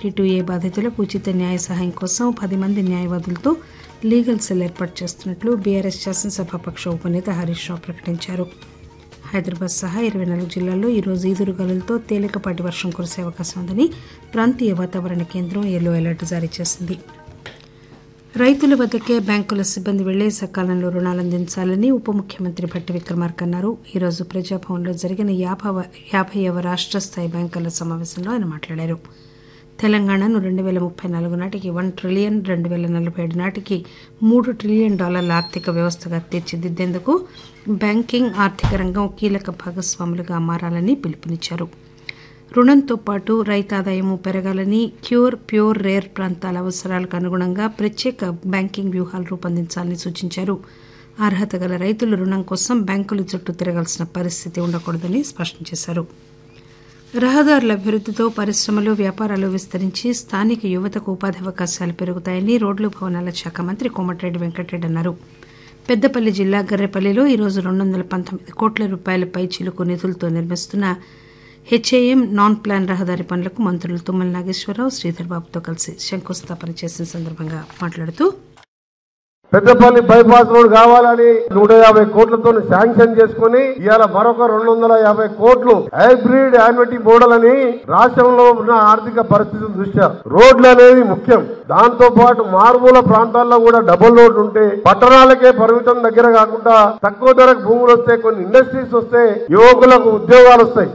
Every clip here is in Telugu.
థర్టీ టూ ఏ బాధితులకు ఉచిత న్యాయ సహాయం కోసం పది మంది న్యాయవాదులతో లీగల్ సెల్ ఏర్పాటు చేస్తున్నట్లు బీఆర్ఎస్ శాసనసభాపక్ష ఉపనేత హరీష్ రావు ప్రకటించారు హైదరాబాద్ సహా ఇరవై నాలుగు జిల్లాల్లో ఈరోజు ఈదురుగాలులతో తేలికపాటి వర్షం కురిసే అవకాశం ఉందని ప్రాంతీయ వాతావరణ కేంద్రం ఎల్లో అలర్ట్ జారీ చేసింది రైతుల వద్దకే బ్యాంకుల సిబ్బంది వెళ్లి సకాలంలో రుణాలు అందించాలని ఉప ముఖ్యమంత్రి భట్టి విక్రమార్క అన్నారు ఈరోజు ప్రజాభవన్లో జరిగిన యాభవ యాభైవ రాష్ట్ర స్థాయి బ్యాంకర్ల సమావేశంలో ఆయన మాట్లాడారు తెలంగాణను రెండు వేల ముప్పై నాలుగు నాటికి వన్ ట్రిలియన్ రెండు వేల నలభై ఏడు నాటికి మూడు ట్రిలియన్ డాలర్ల ఆర్థిక వ్యవస్థగా తీర్చిదిద్దేందుకు బ్యాంకింగ్ ఆర్థిక రంగం కీలక భాగస్వాములుగా మారాలని పిలుపునిచ్చారు రుణంతో పాటు రైతాదాయము పెరగాలని క్యూర్ ప్యూర్ రేర్ ప్రాంతాల అవసరాలకు అనుగుణంగా ప్రత్యేక బ్యాంకింగ్ వ్యూహాలు రూపొందించాలని సూచించారు అర్హత గల రైతులు రుణం కోసం బ్యాంకుల చుట్టూ తిరగాల్సిన పరిస్థితి ఉండకూడదని స్పష్టం చేశారు రహదారుల అభివృద్దితో పరిశ్రమలు వ్యాపారాలు విస్తరించి స్థానిక యువతకు ఉపాధి అవకాశాలు పెరుగుతాయని రోడ్లు భవనాల శాఖ మంత్రి కోమటిరెడ్డి వెంకటరెడ్డి అన్నారు పెద్దపల్లి జిల్లా గర్రెపల్లిలో ఈరోజు రెండు వందల పంతొమ్మిది కోట్ల రూపాయల పై చిలుకు నిధులతో నిర్మిస్తున్న హెచ్ఏఎం నాన్ ప్లాన్ రహదారి పనులకు మంత్రులు తుమ్మల నాగేశ్వరరావు శ్రీధర్ బాబుతో కలిసి శంకుస్థాపన చేసిన సందర్భంగా మాట్లాడుతూ పెద్దపల్లి బైపాస్ రోడ్ కావాలని నూట యాభై కోట్లతో శాంక్షన్ చేసుకుని ఇవాళ మరొక రెండు వందల యాభై కోట్లు హైబ్రిడ్ యాన్యుటీ మోడల్ అని రాష్ట్రంలో ఉన్న ఆర్థిక పరిస్థితుల దృష్ట్యా రోడ్లు అనేది ముఖ్యం దాంతో పాటు మారుమూల ప్రాంతాల్లో కూడా డబుల్ రోడ్లు ఉంటే పట్టణాలకే పరిమితం దగ్గర కాకుండా తక్కువ ధరకు భూములు వస్తే కొన్ని ఇండస్ట్రీస్ వస్తే యువకులకు ఉద్యోగాలు వస్తాయి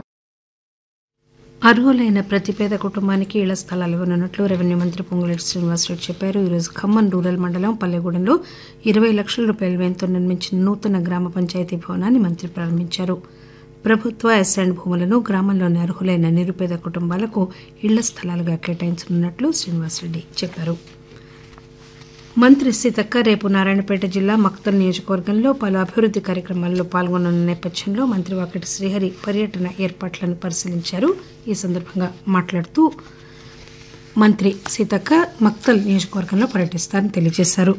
అర్హులైన ప్రతి పేద కుటుంబానికి ఇళ్ల స్థలాలు ఇవ్వనున్నట్లు రెవెన్యూ మంత్రి పొంగులేటి శ్రీనివాసరెడ్డి చెప్పారు ఈరోజు ఖమ్మం రూరల్ మండలం పల్లెగూడెంలో ఇరవై లక్షల రూపాయల వ్యయంతో నిర్మించిన నూతన గ్రామ పంచాయతీ భవనాన్ని మంత్రి ప్రారంభించారు ప్రభుత్వ అసైన్ భూములను గ్రామంలోని అర్హులైన నిరుపేద కుటుంబాలకు ఇళ్ల స్థలాలుగా కేటాయించనున్నట్లు శ్రీనివాసరెడ్డి చెప్పారు మంత్రి సీతక్క రేపు నారాయణపేట జిల్లా మక్తల్ నియోజకవర్గంలో పలు అభివృద్ది కార్యక్రమాల్లో పాల్గొననున్న నేపథ్యంలో మంత్రి వాకటి శ్రీహరి పర్యటన ఏర్పాట్లను పరిశీలించారు ఈ సందర్భంగా మాట్లాడుతూ మంత్రి సీతక్క మక్తల్ నియోజకవర్గంలో పర్యటిస్తారని తెలియజేశారు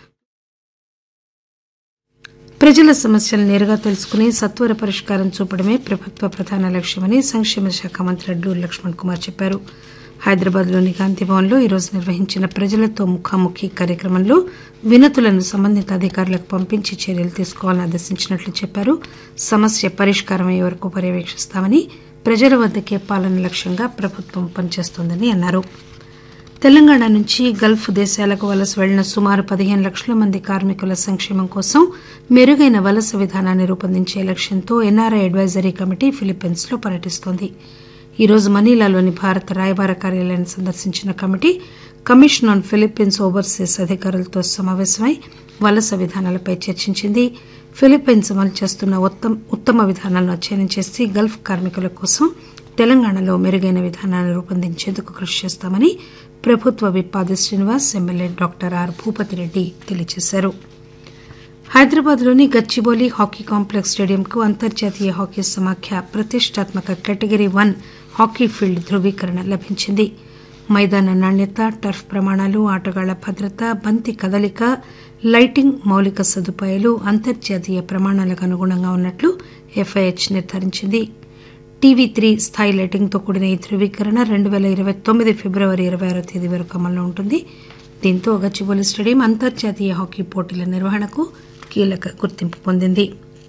ప్రజల సమస్యలు నేరుగా తెలుసుకుని సత్వర పరిష్కారం చూపడమే ప్రభుత్వ ప్రధాన లక్ష్యమని సంక్షేమ శాఖ మంత్రి అడ్లూరు లక్ష్మణ్ కుమార్ చెప్పారు హైదరాబాద్లోని గాంధీభవన్లో ఈరోజు నిర్వహించిన ప్రజలతో ముఖాముఖి కార్యక్రమంలో వినతులను సంబంధిత అధికారులకు పంపించి చర్యలు తీసుకోవాలని ఆదేశించినట్లు చెప్పారు సమస్య పరిష్కారం అయ్యే వరకు పర్యవేక్షిస్తామని ప్రజల వద్దకే పాలన లక్ష్యంగా ప్రభుత్వం పనిచేస్తోందని అన్నారు తెలంగాణ నుంచి గల్ఫ్ దేశాలకు వలస వెళ్లిన సుమారు పదిహేను లక్షల మంది కార్మికుల సంక్షేమం కోసం మెరుగైన వలస విధానాన్ని రూపొందించే లక్ష్యంతో ఎన్ఆర్ఐ అడ్వైజరీ కమిటీ ఫిలిప్పీన్స్ లో పర్యటిస్తోంది ఈరోజు మనీలాలోని భారత రాయబార కార్యాలయాన్ని సందర్శించిన committee commission on Philippines overseas అధికారులతో సమావేశమై వలస విధానాలపై చర్చించింది ఫిలిప్పీన్స్ అమలు చేస్తున్న ఉత్తమ ఉత్తమ విధానాలను అధ్యయనం చేసి గల్ఫ్ కార్మికుల కోసం తెలంగాణలో మెరుగైన విధానాన్ని రూపొందించేందుకు కృషి చేస్తామని ప్రభుత్వ విప్పాది Srinivas MLA doctor R Bhupathi Reddy తెలియజేశారు హైదరాబాద్లోని గచ్చిబౌలి హాకీ కాంప్లెక్స్ స్టేడియంకు అంతర్జాతీయ హాకీ సమాఖ్య ప్రతిష్టాత్మక కేటగిరీ వన్ హాకీ ఫీల్డ్ ధృవీకరణ లభించింది మైదాన నాణ్యత టర్ఫ్ ప్రమాణాలు ఆటగాళ్ల భద్రత బంతి కదలిక లైటింగ్ మౌలిక సదుపాయాలు అంతర్జాతీయ ప్రమాణాలకు అనుగుణంగా ఉన్నట్లు ఎఫ్ఐహెచ్ నిర్ధారించింది టీవీ త్రీ స్థాయి లైటింగ్తో కూడిన ఈ ధృవీకరణ రెండు వేల ఇరవై తొమ్మిది ఫిబ్రవరి ఇరవై ఆరో తేదీ వరకు అమల్లో ఉంటుంది దీంతో గచ్చిబౌలి స్టేడియం అంతర్జాతీయ హాకీ పోటీల నిర్వహణకు కీలక గుర్తింపు పొందింది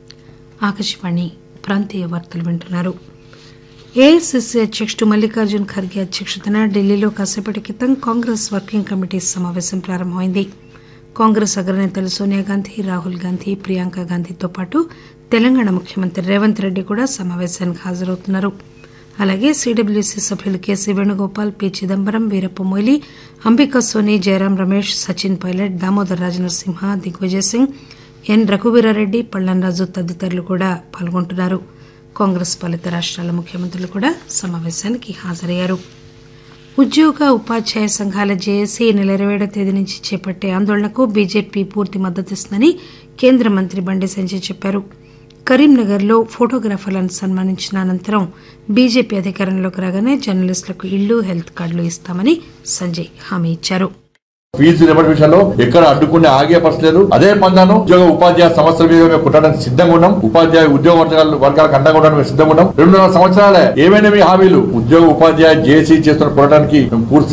ఆకాశవాణి ప్రాంతీయ వార్తలు వింటున్నారు ఏఐసిసి అధ్యక్షుడు మల్లికార్జున్ ఖర్గే అధ్యక్షతన ఢిల్లీలో కాసేపటి క్రితం కాంగ్రెస్ వర్కింగ్ కమిటీ సమావేశం ప్రారంభమైంది కాంగ్రెస్ అగ్రనేతలు సోనియా గాంధీ రాహుల్ గాంధీ ప్రియాంక గాంధీతో పాటు తెలంగాణ ముఖ్యమంత్రి రేవంత్ రెడ్డి కూడా సమావేశానికి హాజరవుతున్నారు అలాగే సిడబ్ల్యూసీ సభ్యులు KC Venugopal P Chidambaram Veerappa Moily Ambika Soni Jairam Ramesh Sachin Pilot Damodar Rajanarasimha Digvijaya Singh N Raghuveera Reddy Pallam Raju తదితరులు కూడా పాల్గొంటున్నారు కాంగ్రెస్ పాలిత రాష్ట్రాల ముఖ్యమంత్రులు కూడా సమావేశానికి హాజరయ్యారు ఉద్యోగ ఉపాధ్యాయ సంఘాల జేఏసీ ఈ నెల ఇరవై ఏడో తేదీ నుంచి చేపట్టే ఆందోళనకు బీజేపీ పూర్తి మద్దతిస్తుందని కేంద్ర మంత్రి బండి సంజయ్ చెప్పారు కరీంనగర్లో ఫోటోగ్రాఫర్లను సన్మానించిన అనంతరం బీజేపీ అధికారంలోకి రాగానే జర్నలిస్టులకు ఇళ్లు హెల్త్ కార్డులు ఇస్తామని సంజయ్ హామీ ఇచ్చారు ఫీజు రిబట్ విషయంలో ఎక్కడ అడ్డుకునే ఆగే పరిస్థితి లేదు అదే పందాను ఉద్యోగ ఉపాధ్యాయ సమస్యల మీద మేము కుట్టడానికి సిద్ధంగా ఉన్నాం ఉపాధ్యాయ ఉద్యోగ వర్గాల వర్గాలకు అండగా ఉండడానికి మేము సిద్ధంగా ఉన్నాం రెండున్నర సంవత్సరాలే ఏమైనా మీ హామీలు ఉద్యోగ ఉపాధ్యాయ జేసీ చేస్తున్న పోరాటానికి మేము పూర్తి